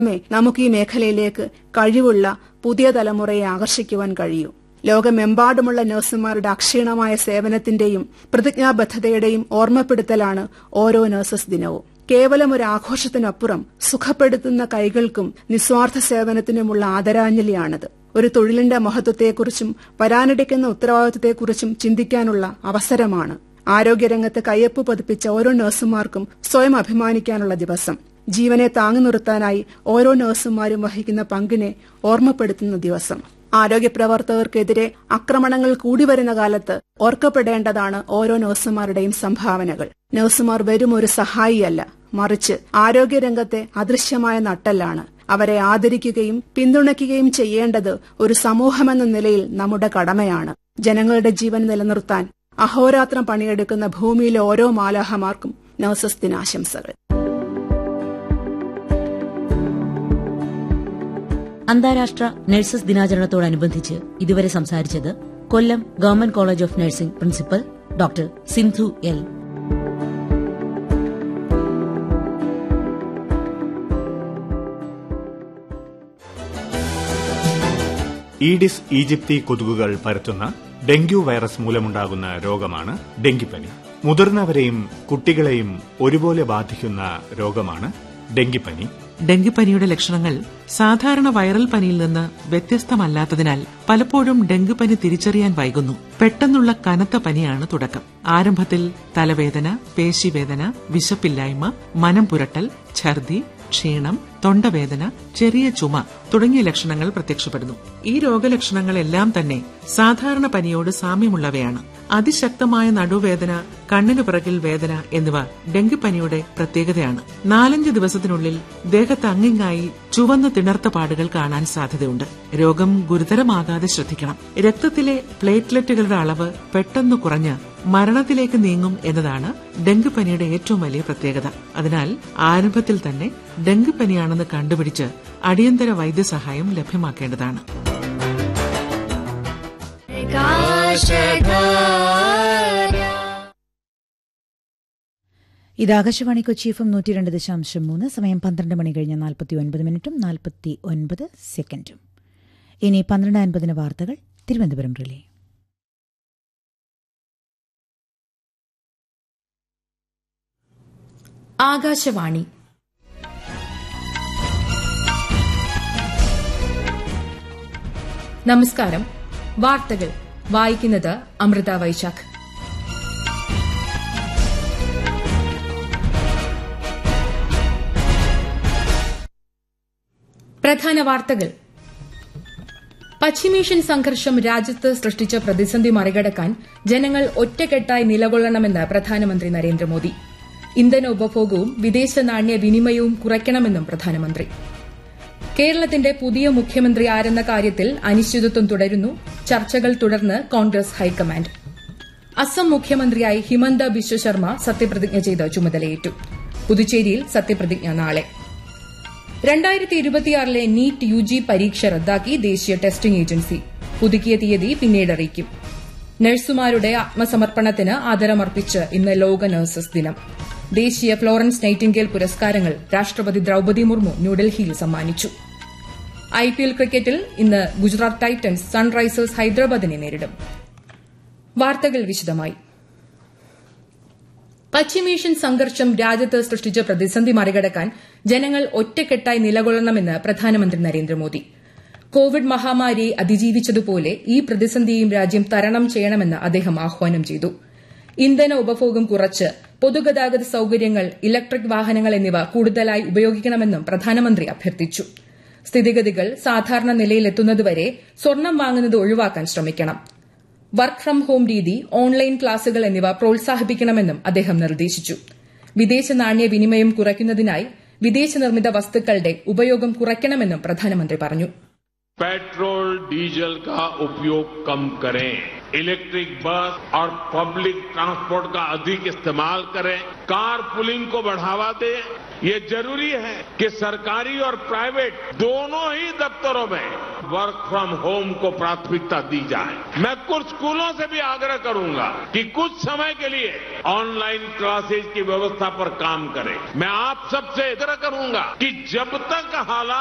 മാത്രമേ നമുക്ക് ഈ മേഖലയിലേക്ക് കഴിവുള്ള പുതിയ തലമുറയെ ആകർഷിക്കുവാൻ കഴിയൂ ലോകമെമ്പാടുമുള്ള നഴ്സുമാരുടെ അക്ഷീണമായ സേവനത്തിന്റെയും പ്രതിജ്ഞാബദ്ധതയുടെയും ഓർമ്മപ്പെടുത്തലാണ് ഓരോ നഴ്സസ് ദിനവും കേവലം ഒരു ആഘോഷത്തിനപ്പുറം സുഖപ്പെടുത്തുന്ന കൈകൾക്കും നിസ്വാർത്ഥ സേവനത്തിനുമുള്ള ആദരാഞ്ജലിയാണത് ഒരു തൊഴിലിന്റെ മഹത്വത്തെക്കുറിച്ചും വരാനിടയ്ക്കുന്ന ഉത്തരവാദിത്വത്തെക്കുറിച്ചും ചിന്തിക്കാനുള്ള അവസരമാണ് ആരോഗ്യരംഗത്ത് കയ്യൊപ്പ് പതിപ്പിച്ച ഓരോ നഴ്സുമാർക്കും സ്വയം അഭിമാനിക്കാനുള്ള ദിവസം ജീവനെ താങ്ങി നിർത്താനായി ഓരോ നഴ്സുമാരും വഹിക്കുന്ന പങ്കിനെ ഓർമ്മപ്പെടുത്തുന്ന ദിവസം ആരോഗ്യപ്രവർത്തകർക്കെതിരെ ആക്രമണങ്ങൾ കൂടി വരുന്ന കാലത്ത് ഓർക്കപ്പെടേണ്ടതാണ് ഓരോ നഴ്സുമാരുടെയും സംഭാവനകൾ നഴ്സുമാർ വെറും ഒരു സഹായിയല്ല മറിച്ച് ആരോഗ്യരംഗത്തെ അദൃശ്യമായ നട്ടല്ലാണ് അവരെ ആദരിക്കുകയും പിന്തുണയ്ക്കുകയും ചെയ്യേണ്ടത് ഒരു സമൂഹമെന്ന നിലയിൽ നമ്മുടെ കടമയാണ് ജനങ്ങളുടെ ജീവൻ നിലനിർത്താൻ അഹോരാത്രം പണിയെടുക്കുന്ന ഭൂമിയിലെ ഓരോ മാലാഹമാർക്കും നഴ്സസ് ദിനാശംസകൾ അന്താരാഷ്ട്ര നഴ്സസ് ദിനാചരണത്തോടനുബന്ധിച്ച് ഇതുവരെ സംസാരിച്ചത് Kollam government college of nursing principal doctor Sindhu L Aedes aegypti കൊതുകുകൾ പരത്തുന്ന ഡെങ്കു വൈറസ് മൂലമുണ്ടാകുന്ന രോഗമാണ് ഡെങ്കിപ്പനി മുതിർന്നവരെയും കുട്ടികളെയും ഒരുപോലെ ബാധിക്കുന്ന രോഗമാണ് ഡെങ്കിപ്പനി ഡെങ്കിപ്പനിയുടെ ലക്ഷണങ്ങൾ സാധാരണ വൈറൽ പനിയിൽ നിന്ന് വ്യത്യസ്തമല്ലാത്തതിനാൽ പലപ്പോഴും ഡെങ്കിപ്പനി തിരിച്ചറിയാൻ വൈകുന്നു പെട്ടെന്നുള്ള കനത്ത പനിയാണ് തുടക്കം ആരംഭത്തിൽ തലവേദന പേശിവേദന വിശപ്പില്ലായ്മ മനം പുരട്ടൽ ഛർദി ക്ഷീണം തൊണ്ടവേദന ചെറിയ ചുമ തുടങ്ങിയ ലക്ഷണങ്ങൾ പ്രത്യക്ഷപ്പെടുന്നു ഈ രോഗലക്ഷണങ്ങളെല്ലാം തന്നെ സാധാരണ പനിയോട് സാമ്യമുള്ളവയാണ് അതിശക്തമായ നടുവേദന കണ്ണിനു പിറകിൽ വേദന എന്നിവ ഡെങ്കിപ്പനിയുടെ പ്രത്യേകതയാണ് നാലഞ്ച് ദിവസത്തിനുള്ളിൽ ദേഹത്ത് അങ്ങിങ്ങായി ചുവന്ന തിണർത്ത പാടുകൾ കാണാൻ സാധ്യതയുണ്ട് രോഗം ഗുരുതരമാകാതെ ശ്രദ്ധിക്കണം രക്തത്തിലെ പ്ലേറ്റ്ലെറ്റുകളുടെ അളവ് പെട്ടെന്ന് കുറഞ്ഞ് മരണത്തിലേക്ക് നീങ്ങും എന്നതാണ് ഡെങ്കിപ്പനിയുടെ ഏറ്റവും വലിയ പ്രത്യേകത അതിനാൽ ആരംഭത്തിൽ തന്നെ ഡെങ്കിപ്പനിയാണെന്ന് കണ്ടുപിടിച്ച് അടിയന്തര വൈദ്യസഹായം ലഭ്യമാക്കേണ്ടതാണ് ഇത് ആകാശവാണി കൊച്ചി എഫ് എം നൂറ്റി രണ്ട് ദശാംശം മൂന്ന് സമയം പന്ത്രണ്ട് മണി കഴിഞ്ഞ് നാൽപ്പത്തി ഒൻപത് മിനിറ്റും നാൽപ്പത്തി ഒൻപത് സെക്കൻഡും ഇനി പന്ത്രണ്ട് അൻപതിന് വാർത്തകൾ തിരുവനന്തപുരം റിലേ ആകാശവാണി നമസ്കാരം വാർത്തകൾ വായിക്കുന്നത് അമൃത വൈശാഖ് പ്രധാന വാർത്തകൾ പശ്ചിമേഷ്യൻ സംഘർഷം രാജ്യത്ത് സൃഷ്ടിച്ച പ്രതിസന്ധി മറികടക്കാൻ ജനങ്ങൾ ഒറ്റക്കെട്ടായി നിലകൊള്ളണമെന്ന് പ്രധാനമന്ത്രി നരേന്ദ്രമോദി ഇന്ധന ഉപഭോഗവും വിദേശ നാണ്യ വിനിമയവും കുറയ്ക്കണമെന്നും പ്രധാനമന്ത്രി കേരളത്തിന്റെ പുതിയ മുഖ്യമന്ത്രി ആരെന്ന കാര്യത്തിൽ അനിശ്ചിതത്വം തുടരുന്നു ചർച്ചകൾ തുടർന്ന് കോൺഗ്രസ് ഹൈക്കമാൻഡ് അസം മുഖ്യമന്ത്രിയായി ഹിമന്ത ബിശ്വ ശർമ്മ സത്യപ്രതിജ്ഞ ചെയ്ത് ചുമതലയേറ്റു പുതുച്ചേരിയിൽ സത്യപ്രതിജ്ഞ നാളെ രണ്ടായിരത്തി ഇരുപത്തിയാറിലെ നീറ്റ് യു ജി പരീക്ഷ റദ്ദാക്കി ദേശീയ ടെസ്റ്റിംഗ് ഏജൻസി പുതുക്കിയ തീയതി പിന്നീട് അറിയിക്കും നഴ്സുമാരുടെ ആത്മസമർപ്പണത്തിന് ആദരമർപ്പിച്ച് ഇന്ന് ലോക നഴ്സസ് ദിനം ദേശീയ ഫ്ലോറൻസ് നൈറ്റിംഗേൽ പുരസ്കാരങ്ങൾ രാഷ്ട്രപതി ദ്രൌപതി മുർമു ന്യൂഡൽഹിയിൽ സമ്മാനിച്ചു ഐപിഎൽ ക്രിക്കറ്റിൽ ഇന്ന് ഗുജറാത്ത് ടൈറ്റൻസ് സൺറൈസേഴ്സ് ഹൈദരാബാദിനെ നേരിടും വാർത്തകൾ വിശദമായി പശ്ചിമേഷ്യൻ സംഘർഷം രാജ്യത്ത് സൃഷ്ടിച്ച പ്രതിസന്ധി മറികടക്കാൻ ജനങ്ങൾ ഒറ്റക്കെട്ടായി നിലകൊള്ളണമെന്ന് പ്രധാനമന്ത്രി നരേന്ദ്രമോദി കോവിഡ് മഹാമാരിയെ അതിജീവിച്ചതുപോലെ ഈ പ്രതിസന്ധിയും രാജ്യം തരണം ചെയ്യണമെന്ന് അദ്ദേഹം ആഹ്വാനം ചെയ്തു ഇന്ധന ഉപഭോഗം കുറച്ച് പൊതുഗതാഗത സൌകര്യങ്ങൾ ഇലക്ട്രിക് വാഹനങ്ങൾ എന്നിവ കൂടുതലായി ഉപയോഗിക്കണമെന്നും പ്രധാനമന്ത്രി അഭ്യർത്ഥിച്ചു സ്ഥിതിഗതികൾ സാധാരണ നിലയിലെത്തുന്നതുവരെ സ്വർണം വാങ്ങുന്നത് ഒഴിവാക്കാൻ ശ്രമിക്കണം വർക്ക് ഫ്രം ഹോം രീതി ഓൺലൈൻ ക്ലാസുകൾ എന്നിവ പ്രോത്സാഹിപ്പിക്കണമെന്നും അദ്ദേഹം നിർദ്ദേശിച്ചു വിദേശ നാണ്യ വിനിമയം കുറയ്ക്കുന്നതിനായി വിദേശ നിർമ്മിത വസ്തുക്കളുടെ ഉപയോഗം കുറയ്ക്കണമെന്നും പ്രധാനമന്ത്രി പറഞ്ഞു पेट्रोल डीजल का उपयोग कम करें इलेक्ट्रिक बस और पब्लिक ट्रांसपोर्ट का अधिक इस्तेमाल करें कार पुलिंग को बढ़ावा दें ये जरूरी है कि सरकारी और प्राइवेट दोनों ही दफ्तरों में वर्क फ्रॉम होम को प्राथमिकता दी जाए मैं कुछ स्कूलों से भी आग्रह करूंगा कि कुछ समय के लिए ऑनलाइन क्लासेज की व्यवस्था पर काम करें मैं आप सबसे आग्रह करूंगा कि जब तक हालात